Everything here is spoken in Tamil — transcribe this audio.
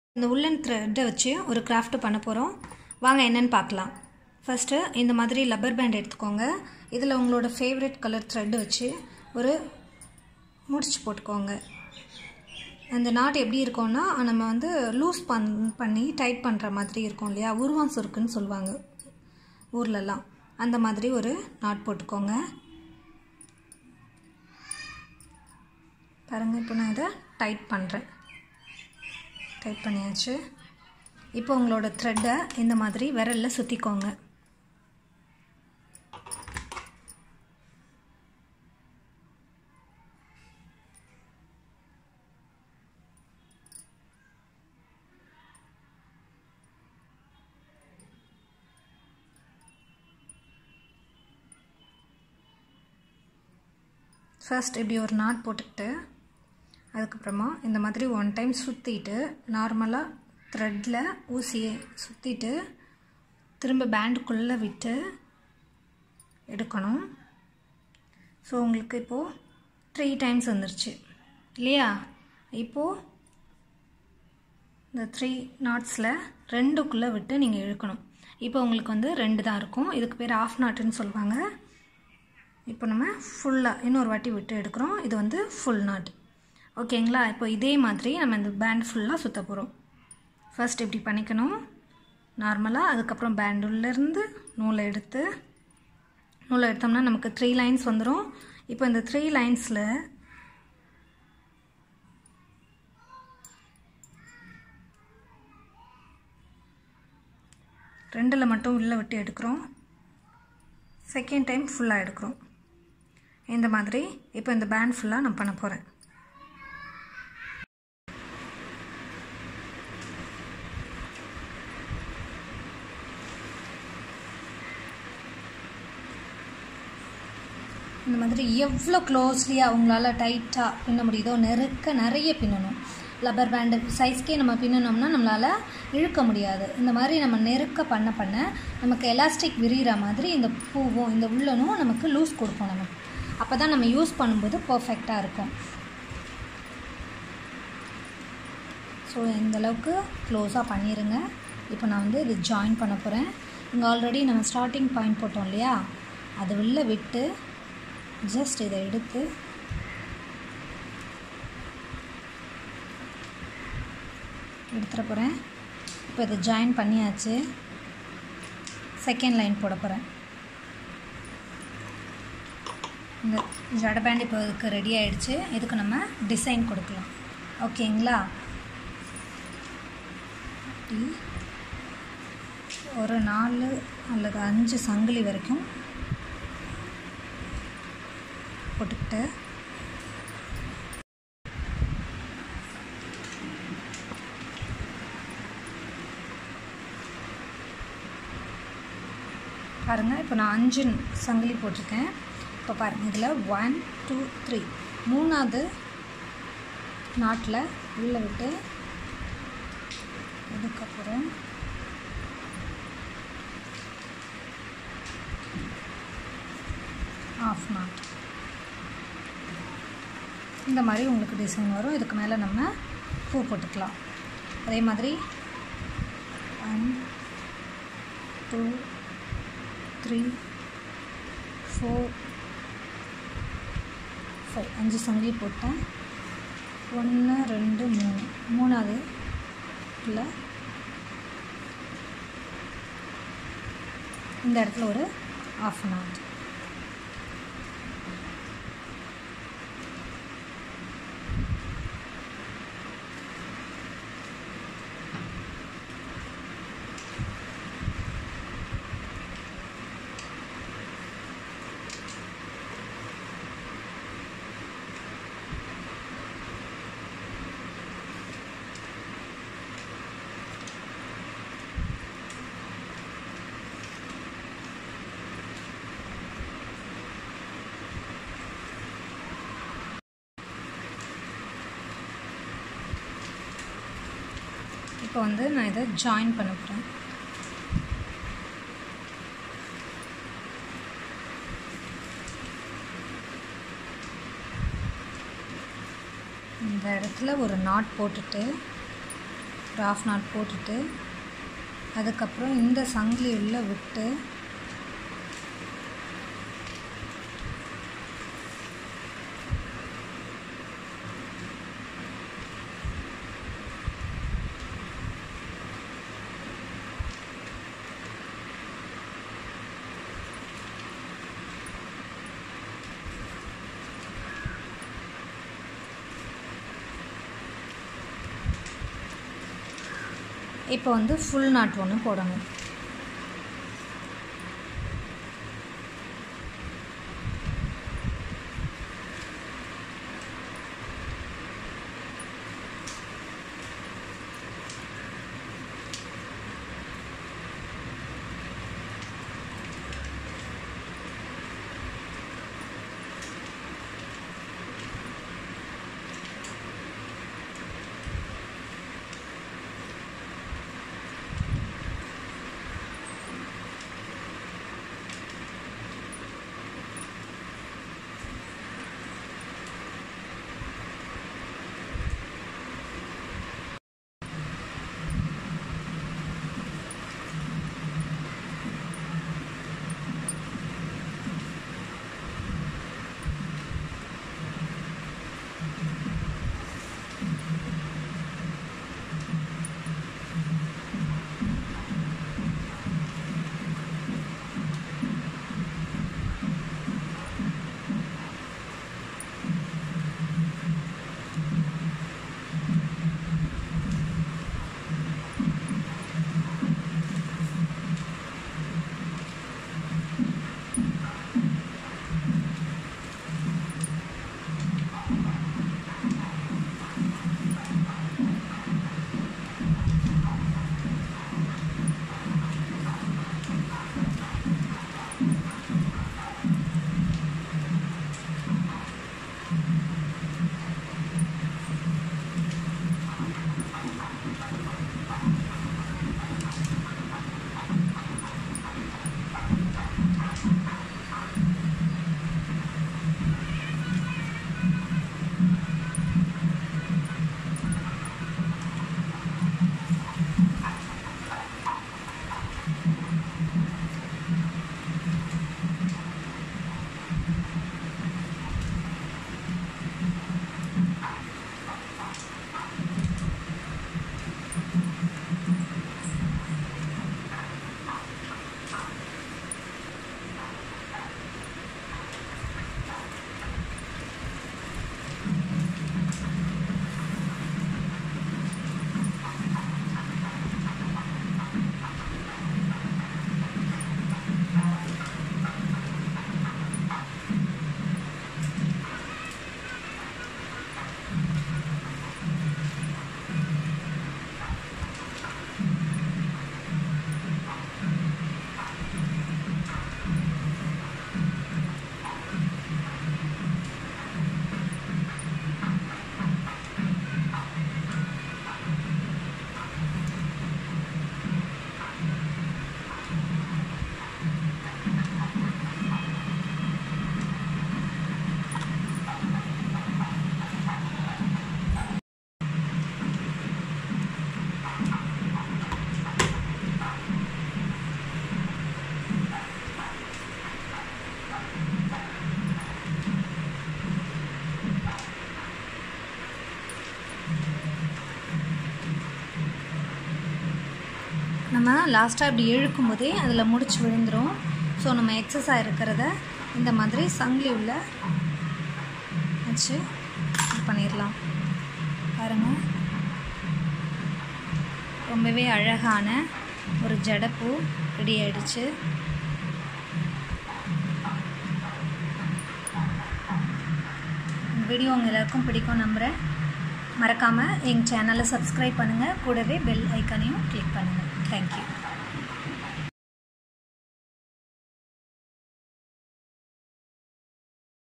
இந்த உள்ளன் த்ரெட்டை வச்சு ஒரு கிராஃப்ட் பண்ண போகிறோம் வாங்க என்னன்னு பார்க்கலாம் ஃபஸ்ட்டு இந்த மாதிரி லப்பர் பேண்ட் எடுத்துக்கோங்க இதில் உங்களோட ஃபேவரட் கலர் த்ரெட் வச்சு ஒரு முடிச்சு போட்டுக்கோங்க அந்த நாட் எப்படி இருக்கும்னா நம்ம வந்து லூஸ் பண் பண்ணி டைட் பண்ணுற மாதிரி இருக்கும் இல்லையா உருவம் சுருக்குன்னு சொல்லுவாங்க ஊர்லலாம் அந்த மாதிரி ஒரு நாட் போட்டுக்கோங்க பாருங்கள் இப்போ நான் இதை டைட் பண்ணுறேன் டைட் பண்ணியாச்சு இப்போ உங்களோட த்ரெட்டை இந்த மாதிரி விரலில் சுற்றிக்கோங்க ஃபர்ஸ்ட் இப்படி ஒரு நாட் போட்டுக்கிட்டு அதுக்கப்புறமா இந்த மாதிரி ஒன் டைம் சுற்றிட்டு நார்மலாக த்ரெட்டில் ஊசியை சுற்றிட்டு திரும்ப பேண்டுக்குள்ளே விட்டு எடுக்கணும் ஸோ உங்களுக்கு இப்போது த்ரீ டைம்ஸ் வந்துருச்சு இல்லையா இப்போது இந்த த்ரீ நாட்ஸில் ரெண்டுக்குள்ளே விட்டு நீங்கள் இழுக்கணும் இப்போ உங்களுக்கு வந்து ரெண்டு தான் இருக்கும் இதுக்கு பேர் ஆஃப் நாட்டுன்னு சொல்லுவாங்க இப்போ நம்ம ஃபுல்லாக இன்னொரு வாட்டி விட்டு எடுக்கிறோம் இது வந்து ஃபுல் நாட் ஓகேங்களா இப்போ இதே மாதிரி நம்ம இந்த பேண்ட் ஃபுல்லாக சுற்ற போகிறோம் ஃபர்ஸ்ட் இப்படி பண்ணிக்கணும் நார்மலாக அதுக்கப்புறம் பேண்ட் உள்ளேருந்து நூலை எடுத்து நூலை எடுத்தோம்னா நமக்கு த்ரீ லைன்ஸ் வந்துடும் இப்போ இந்த த்ரீ லைன்ஸில் ரெண்டில் மட்டும் உள்ளே விட்டு எடுக்கிறோம் செகண்ட் டைம் ஃபுல்லாக எடுக்கிறோம் இந்த மாதிரி இப்போ இந்த பேண்ட் ஃபுல்லாக நான் பண்ண போகிறேன் இந்த மாதிரி எவ்வளோ க்ளோஸ்லியாக அவங்களால டைட்டாக பின்ன முடியுதோ நெருக்க நிறைய பின்னணும் லப்பர் பேண்டு சைஸ்க்கே நம்ம பின்னணும்னா நம்மளால் இழுக்க முடியாது இந்த மாதிரி நம்ம நெருக்க பண்ண பண்ண நமக்கு எலாஸ்டிக் விரிகிற மாதிரி இந்த பூவும் இந்த உள்ளனும் நமக்கு லூஸ் கொடுக்கும் நமக்கு அப்போ தான் நம்ம யூஸ் பண்ணும்போது பர்ஃபெக்டாக இருக்கும் ஸோ இந்தளவுக்கு க்ளோஸாக பண்ணிடுங்க இப்போ நான் வந்து இது ஜாயின் பண்ண போகிறேன் இங்கே ஆல்ரெடி நம்ம ஸ்டார்டிங் பாயிண்ட் போட்டோம் இல்லையா அது உள்ளே விட்டு ஜஸ்ட் இதை எடுத்து எடுத்துட போகிறேன் இப்போ இதை ஜாயின் பண்ணியாச்சு செகண்ட் லைன் போட போகிறேன் இந்த ஜட பேண்ட் இப்போ இதுக்கு ரெடி ஆகிடுச்சு இதுக்கு நம்ம டிசைன் கொடுக்கலாம் ஓகேங்களா ஒரு நாலு அல்லது அஞ்சு சங்கிலி வரைக்கும் போட்டுக்கிட்டு பாருங்கள் இப்போ நான் அஞ்சு சங்கிலி போட்டிருக்கேன் இப்போ பாருங்கள் இதில் ஒன் டூ த்ரீ மூணாவது நாட்டில் உள்ளே விட்டு இதுக்கப்புறம் ஆஃப் நாட் இந்த மாதிரி உங்களுக்கு டிசைன் வரும் இதுக்கு மேலே நம்ம பூ போட்டுக்கலாம் அதே மாதிரி one two three four five அஞ்சு சங்கிலி போட்டேன் ஒன்று ரெண்டு மூணு மூணாவது இல்லை இந்த இடத்துல ஒரு ஆஃப் அன் ஹவர் இப்போ வந்து நான் இதை ஜாயின் பண்ண போகிறேன் இந்த இடத்துல ஒரு நாட் போட்டுட்டு ஒரு ஆஃப் நாட் போட்டுட்டு அதுக்கப்புறம் இந்த சங்கிலி உள்ள விட்டு இப்போ வந்து ஃபுல் நாட் ஒன்று போடணும் நம்ம லாஸ்ட்டாக இப்படி இழுக்கும் போதே அதில் முடிச்சு விழுந்துடும் ஸோ நம்ம எக்ஸஸ் ஆகிருக்கிறத இந்த மாதிரி சங்கிலி உள்ள வச்சு இது பண்ணிடலாம் பாருங்கள் ரொம்பவே அழகான ஒரு ஜடப்பூ ரெடி ஆயிடுச்சு வீடியோ உங்கள் எல்லாருக்கும் பிடிக்கும் நம்புகிறேன் மறக்காமல் எங்கள் சேனலை சப்ஸ்கிரைப் பண்ணுங்கள் கூடவே பெல் ஐக்கானையும் கிளிக் பண்ணுங்கள் தேங்க்யூ